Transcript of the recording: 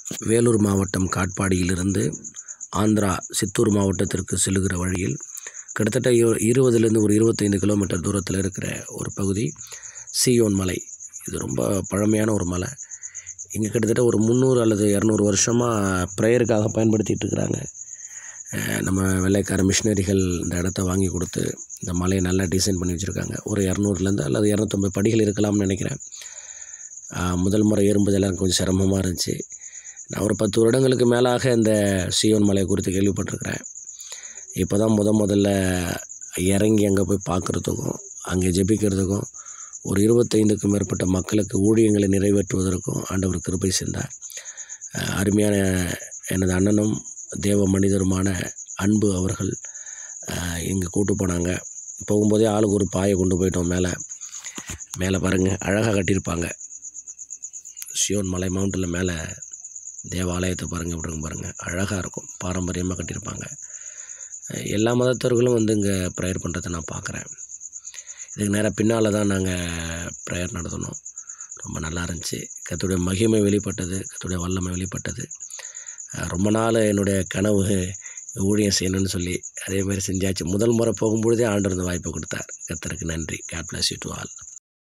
வேலூர் மாவட்டம் காட்பாடியிலிருந்து ஆந்திரா சித்தூர் மாவட்டத்திற்கு செல்லுகிற வழியில் கிட்டத்தட்ட இரு- இருபதுலேருந்து ஒரு இருபத்தைந்து கிலோமீட்டர் தூரத்தில் இருக்கிற ஒரு பகுதி சீயோன் மலை இது ரொம்ப பழமையான ஒரு மலை இங்கே கிட்டத்தட்ட ஒரு முந்நூறு அல்லது இரநூறு வருஷமாக ப்ரேயருக்காக பயன்படுத்திகிட்டு இருக்கிறாங்க அஹ் நம்ம வெள்ளைக்கார மிஷினரிகள் இந்த இடத்த வாங்கி கொடுத்து இந்த மலையை நல்லா டிசைன் பண்ணி வச்சுருக்காங்க ஒரு இரநூறுலேருந்து அல்லது இரநூத்தம்பது படிகள் இருக்கலாம்னு நினைக்கிறேன் அஹ் முதல் முறை ஏறும்போது எல்லாம் கொஞ்சம் சிரமமாக இருந்துச்சு நான் ஒரு பத்து வருடங்களுக்கு மேலாக இந்த சியோன் மலை குறித்து கேள்விப்பட்டிருக்கிறேன் இப்போ தான் முத முதல்ல இறங்கி அங்கே போய் பார்க்குறதுக்கும் அங்கே ஜெபிக்கிறதுக்கும் ஒரு இருபத்தைந்துக்கும் மேற்பட்ட மக்களுக்கு ஊழியங்களை நிறைவேற்றுவதற்கும் ஆண்டவர் கிருபை செய்தார் அஹ் அருமையான எனது அண்ணனும் தேவ மனிதருமான அன்பு அவர்கள் இங்கே கூட்டு போனாங்க போகும்போதே ஆளுக்கு ஒரு பாயை கொண்டு போயிட்டோம் மேலே மேலே பாருங்கள் அழகாக கட்டியிருப்பாங்க சியோன் மலை மவுண்டில் மேலே தேவாலயத்தை பாருங்கள் விடுங்க பாருங்கள் அழகாக இருக்கும் பாரம்பரியமாக கட்டியிருப்பாங்க அஹ் எல்லா மதத்தவர்களும் வந்து இங்கே ப்ரேயர் பண்ணுறதை நான் பார்க்குறேன் இதுக்கு நேராக பின்னால் தான் நாங்கள் ப்ரேயர் நடத்தினோம் ரொம்ப நல்லா இருந்துச்சு கத்துடைய மகிமை வெளிப்பட்டது கத்துடைய வல்லமை வெளிப்பட்டது அஹ் ரொம்ப நாள் என்னுடைய கனவு ஊழியம் செய்யணும்னு சொல்லி அதே மாதிரி செஞ்சாச்சு முதல் முறை போகும்பொழுதே ஆண்டவர் இந்த வாய்ப்பை கொடுத்தார் கத்தருக்கு நன்றி God bless you to all